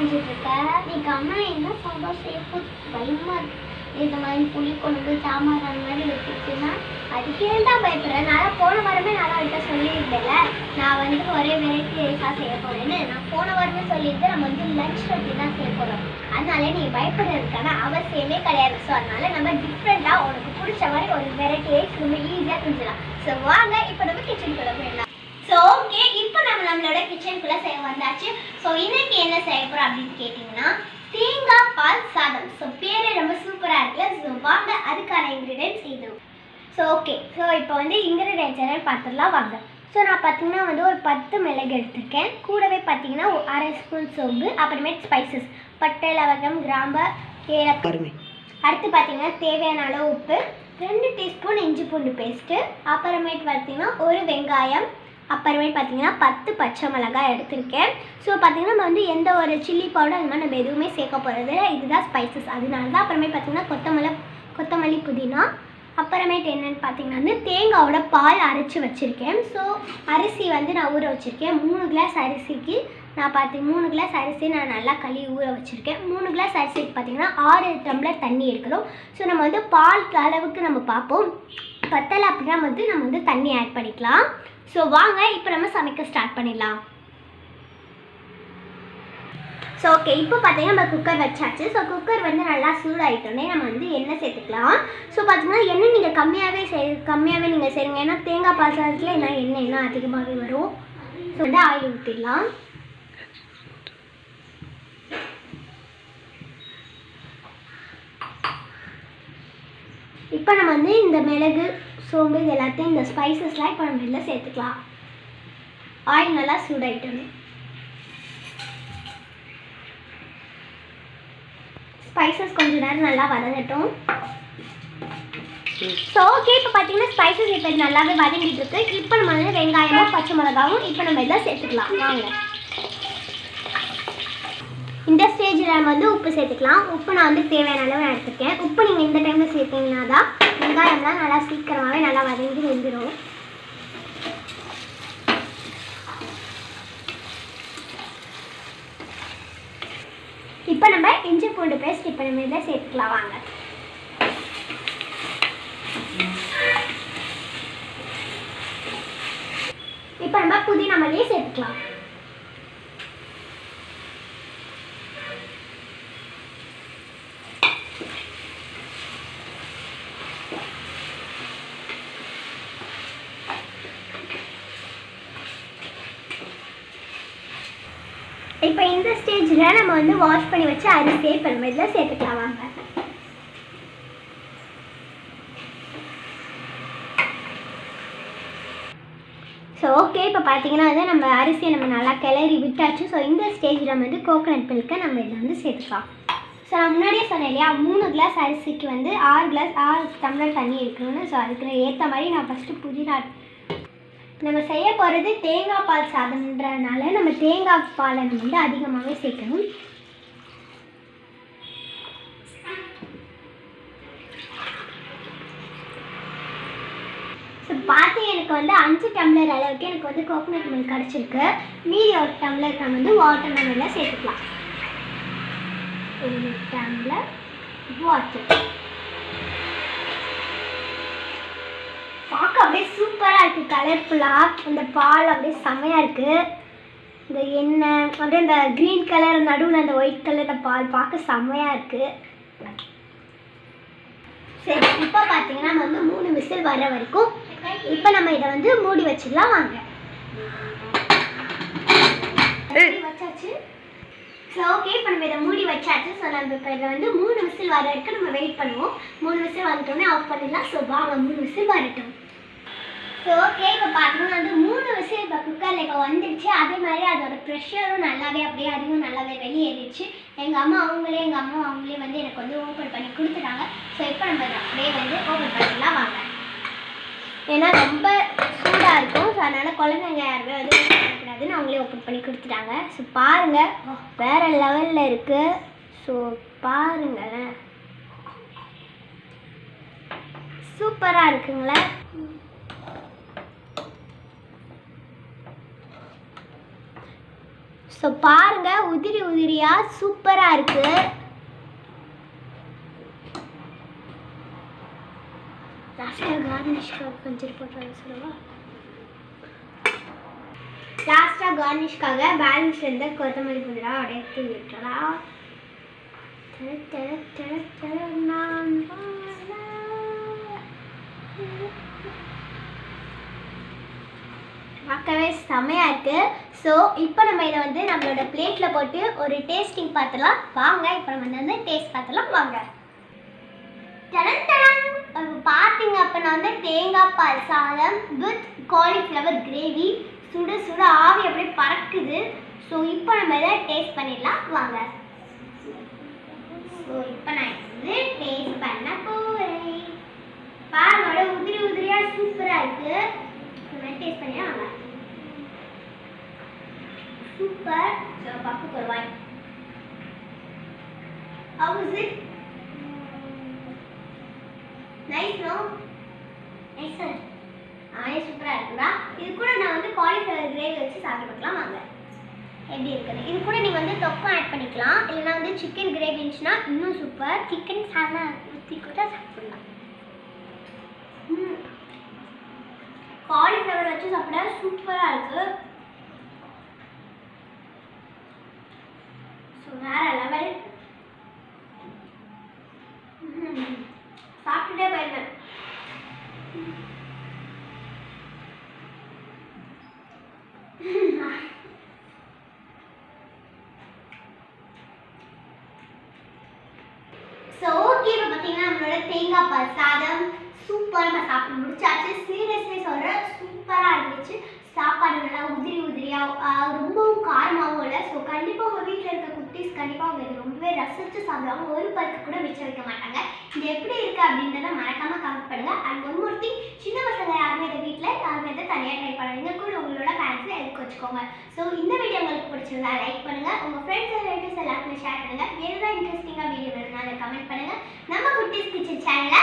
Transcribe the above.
செஞ்சுட்டு இருக்க நீ அம்மா என்ன சாம்பார் செய்ய போது பயமா இருக்கு இந்த மாதிரி புளி கொண்டு சாம்பார் அந்த மாதிரி வச்சுச்சுன்னா அதுக்கே தான் பயப்படுறேன் நான் போன வாரமே நான் அவள்கிட்ட சொல்லியிருந்தேன்ல நான் வந்து ஒரே வெரைட்டி ரைஸாக செய்ய போறேன்னு நான் போன வாரமே சொல்லியிருந்தேன் நம்ம வந்து லஞ்ச் ரொட்டி தான் செய்ய போறோம் அதனால நீ பயப்படுறதுக்கான அவசியமே கிடையாது ஸோ அதனால நம்ம டிஃப்ரெண்டாக உனக்கு பிடிச்ச மாதிரி ஒரு வெரைட்டி ரைஸ் ரொம்ப ஈஸியாக செஞ்சிடலாம் ஸோ வாங்க இப்போ நம்ம கிச்சனுக்குள்ள போயிடலாம் ஸோ ஓகே இப்போ நம்ம நம்மளோட கிச்சனுக்குள்ள செய்ய வந்தாச்சு ஸோ இன்னைக்கு என்ன செய்ய போறோம் அப்படின்னு கேட்டிங்கன்னா தேங்காய் பால் சாதம் ஸோ பேரே ரொம்ப சூப்பராக இருக்குல்ல ஸோ வாங்க அதுக்கான இன்க்ரீடியன்ஸ் இது ஸோ ஓகே ஸோ இப்போ வந்து இன்க்ரீடியன்ஸ் என்னன்னு பார்த்துடலாம் வாங்க ஸோ நான் பார்த்தீங்கன்னா வந்து ஒரு பத்து மிளகு எடுத்திருக்கேன் கூடவே பார்த்தீங்கன்னா ஒரு அரை ஸ்பூன் சோம்பு அப்புறமேட்டு ஸ்பைசஸ் பட்டை லவங்கம் கிராம்பு ஏலக்காய் பாருங்க அடுத்து பார்த்தீங்கன்னா தேவையான அளவு உப்பு ரெண்டு டீஸ்பூன் இஞ்சி பூண்டு பேஸ்ட்டு அப்புறமேட்டு பார்த்தீங்கன்னா ஒரு வெங்காயம் அப்புறமேட்டு பார்த்தீங்கன்னா பத்து பச்சை மிளகாய் எடுத்திருக்கேன் ஸோ பார்த்தீங்கன்னா நம்ம வந்து எந்த ஒரு சில்லி பவுடர் அந்த மாதிரி நம்ம எதுவுமே சேர்க்க போகிறது இதுதான் ஸ்பைசஸ் அதனால தான் அப்புறமேட்டு பார்த்தீங்கன்னா கொத்தமல்லி கொத்தமல்லி புதினா அப்புறமேட்டு என்னென்னு பார்த்தீங்கன்னா வந்து தேங்காவோட பால் அரைச்சி வச்சுருக்கேன் ஸோ அரிசி வந்து நான் ஊற வச்சுருக்கேன் மூணு கிளாஸ் அரிசிக்கு நான் பார்த்து மூணு கிளாஸ் அரிசி நான் நல்லா கழுவி ஊற வச்சுருக்கேன் மூணு கிளாஸ் அரிசிக்கு பார்த்தீங்கன்னா ஆறு டம்ளர் தண்ணி எடுக்கணும் ஸோ நம்ம வந்து பால் அளவுக்கு நம்ம பார்ப்போம் பத்தலை அப்படின்னா வந்து நம்ம வந்து தண்ணி ஆட் பண்ணிக்கலாம் ஸோ வாங்க இப்போ நம்ம சமைக்க ஸ்டார்ட் பண்ணிடலாம் ஸோ ஓகே இப்போ பார்த்தீங்கன்னா நம்ம குக்கர் வச்சாச்சு ஸோ குக்கர் வந்து நல்லா சூடாயிட்டோடனே நம்ம வந்து எண்ணெய் சேர்த்துக்கலாம் ஸோ பார்த்தீங்கன்னா எண்ணெய் நீங்கள் கம்மியாகவே செய் கம்மியாகவே நீங்கள் செய்யுங்க ஏன்னா தேங்காய் பால் சாதத்தில் என்ன எண்ணெய் இன்னும் அதிகமாகவே வரும் ஸோ வந்து ஆயில் ஊற்றிடலாம் இப்போ நம்ம வந்து இந்த மிளகு சோம்பு இது எல்லாத்தையும் இந்த ஸ்பைசஸ்லாம் இப்போ நம்ம இதில் சேர்த்துக்கலாம் ஆயில் நல்லா சூடாயிட்டணும் ஸ்பைசஸ் கொஞ்ச நேரம் நல்லா வதங்கட்டும் ஸோ ஓகே இப்போ பார்த்தீங்கன்னா ஸ்பைசஸ் இப்போ நல்லாவே வதங்கிட்டு இருக்கு இப்போ நம்ம வந்து வெங்காயமும் பச்சை மிளகாவும் இப்போ நம்ம இதில் சேர்த்துக்கலாம் வாங்க இந்த ஸ்டேஜில் நம்ம வந்து உப்பு சேர்த்துக்கலாம் உப்பு நான் வந்து தேவையான அளவு நான் எடுத்துருக்கேன் உப்பு நீங்கள் இந்த டைமில் சேர்த்தீங்கன்னா தான் வெங்காயம்லாம் நல்லா சீக்கிரமாகவே நல்லா வதங்கி வெந்துடும் இப்போ நம்ம இஞ்சி பூண்டு பேஸ்ட் இப்போ நம்ம இதில் சேர்த்துக்கலாம் வாங்க இப்போ நம்ம புதினா மல்லியை சேர்த்துக்கலாம் இப்போ இந்த ஸ்டேஜில் நம்ம வந்து வாஷ் பண்ணி வச்சு அரிசியை இப்போ நம்ம இதில் சேர்த்துக்கலாம் வாங்க ஸோ ஓகே இப்போ பார்த்தீங்கன்னா வந்து நம்ம அரிசியை நம்ம நல்லா கிளறி விட்டாச்சு ஸோ இந்த ஸ்டேஜில் நம்ம வந்து கோகனட் மில்க்கை நம்ம இதில் வந்து சேர்த்துக்கலாம் ஸோ நான் முன்னாடியே சொன்னேன் இல்லையா மூணு கிளாஸ் அரிசிக்கு வந்து ஆறு கிளாஸ் ஆறு டம்ளர் தண்ணி இருக்கணும்னு ஸோ அதுக்கு ஏற்ற மாதிரி நான் ஃபஸ்ட்டு புதினா நம்ம செய்ய போகிறது தேங்காய் பால் சாதம்ன்றனால நம்ம தேங்காய் பாலை நம்ம வந்து அதிகமாகவே சேர்க்கணும் ஸோ பார்த்து எனக்கு வந்து அஞ்சு டம்ளர் அளவுக்கு எனக்கு வந்து கோகோனட் மில்க் கிடச்சிருக்கு மீதி ஒரு டம்ளர் நம்ம வந்து வாட்டர் மெலனில் சேர்த்துக்கலாம் ஒரு டம்ளர் வாட்டர் பார்க்க அப்படியே சூப்பராக இருக்குது கலர்ஃபுல்லாக அந்த பால் அப்படியே செம்மையாக இருக்குது இந்த எண்ணெய் அப்படியே இந்த க்ரீன் கலர் நடுவில் அந்த ஒயிட் கலரில் பால் பார்க்க செம்மையாக இருக்குது சரி இப்போ பார்த்தீங்கன்னா நம்ம வந்து மூணு விசில் வர வரைக்கும் இப்போ நம்ம இதை வந்து மூடி வச்சிடலாம் வாங்க மூடி வச்சாச்சு ஸோ ஓகே இப்போ நம்ம இதை மூடி வச்சாச்சு ஸோ நம்ம இப்போ இதை வந்து மூணு விசில் வர வரைக்கும் நம்ம வெயிட் பண்ணுவோம் மூணு விசில் வந்துட்டோன்னே ஆஃப் பண்ணிடலாம் ஸோ வாங்க மூணு விசில் வரட்டும் ஸோ ஓகே இப்போ பார்த்தீங்கன்னா வந்து மூணு விசில் இப்போ குக்கரில் இப்போ வந்துடுச்சு அதே மாதிரி அதோட ப்ரெஷரும் நல்லாவே அப்படியே அதுவும் நல்லாவே வெளியேறிடுச்சு எங்கள் அம்மா அவங்களே எங்கள் அம்மா அவங்களே வந்து எனக்கு வந்து ஓப்பன் பண்ணி கொடுத்துட்டாங்க ஸோ இப்போ நம்ம இதை அப்படியே வந்து ஓப்பன் பண்ணிடலாம் வாங்க ஏன்னா ரொம்ப சூடாக இருக்கும் ஸோ அதனால் குழந்தைங்க யாருமே வந்து open பண்ணக்கூடாதுன்னு அவங்களே ஓப்பன் பண்ணி கொடுத்துட்டாங்க ஸோ பாருங்கள் வேறு லெவலில் இருக்குது ஸோ பாருங்களேன் சூப்பராக இருக்குங்களே ஸோ பாருங்க உதிரி உதிரியா சூப்பராக இருக்கு லாஸ்ட்டாக கார்னிஷ்காக கொஞ்சம் போட்டுறாங்க சொல்லுவா லாஸ்ட்டாக கார்னிஷ்காக பேலன்ஸ் இருந்த கொத்தமல்லி புதிரா அப்படியே எடுத்து விட்டுறலாம் தர தர தர தர நான் வாழ. பார்க்கவே செமையாக இருக்கு ஸோ இப்போ நம்ம இதை வந்து நம்மளோட பிளேட்டில் போட்டு ஒரு டேஸ்டிங் பார்த்துலாம் வாங்க இப்போ நம்ம வந்து டேஸ்ட் பார்த்துலாம் வாங்க தடன் தடன். இப்போ பார்த்தீங்க அப்போ நான் வந்து தேங்காய் பால் சாதம் வித் காலிஃப்ளவர் கிரேவி சுட சுட ஆவி அப்படியே பறக்குது ஸோ இப்போ நம்ம இதை டேஸ்ட் பண்ணிடலாம் வாங்க ஸோ இப்போ நான் வந்து டேஸ்ட் பண்ண போகிறேன் பாருங்களோட உதிரி உதிரியாக சூப்பராக இருக்கு நான் டேஸ்ட் பண்ணி வாங்க சூப்பர் ஸோ பப்புக்கு ஒரு வாய் How is it? Nice no nice sir ஆயே சூப்பராக இருக்குடா இது கூட நான் வந்து காலிஃப்ளவர் கிரேவி வச்சு சாப்பிட்டு பார்க்கலாம் வாங்க எப்படி இருக்குது இது கூட நீங்கள் வந்து தொக்கம் ஆட் பண்ணிக்கலாம் இல்லைன்னா வந்து சிக்கன் கிரேவி இருந்துச்சுன்னா இன்னும் சூப்பர் சிக்கன் சாதம் ஊற்றி கூட சாப்பிடலாம் காலிஃப்ளவர் வச்சு சாப்பிட சூப்பராக இருக்கு ஸோ வேற லெவல் சாப்பிட்டுட்டே போயிருந்தேன் ஸோ ஓகே இப்போ பார்த்தீங்கன்னா நம்மளோட தேங்காய் பால் சாதம் சூப்பராக சாப்பிட்டு முடிச்சாச்சு சீரியஸ்லி சொல்கிறேன் சூப்பராக இருந்துச்சு சாப்பாடு நல்லா உதிரி உதிரியாக ரொம்பவும் காரமாகவும் இல்லை ஸோ கண்டிப்பாக உங்கள் வீட்டில் இருக்க குட்டீஸ் கண்டிப்பாக அவங்க இது ரொம்பவே ரசித்து சாப்பிடுவாங்க ஒரு பருக்கு கூட மிச்சம் வைக்க மாட்டாங்க இது எப்படி இருக்குது அப்படின்றத மறக்காமல் கமெண்ட் பண்ணுங்கள் அண்ட் ஒன் மோர் திங் சின்ன பசங்க யாருமே இதை வீட்டில் யாருமே இதை தனியாக ட்ரை பண்ணுவீங்க கூட உங்களோட பேரண்ட்ஸில் எடுத்து வச்சுக்கோங்க ஸோ இந்த வீடியோ உங்களுக்கு பிடிச்சிருந்தா லைக் பண்ணுங்கள் உங்கள் ஃப்ரெண்ட்ஸ் ரிலேட்டிவ்ஸ் எல்லாருக்குமே ஷேர் பண்ணுங்கள் வேறு ஏதாவது இன்ட்ரெஸ்டிங்காக வீடியோ வேணும்னா அதை கமெண்ட் பண்ணுங்கள் நம்ம குட்டீஸ் கிச்சன் சேனலை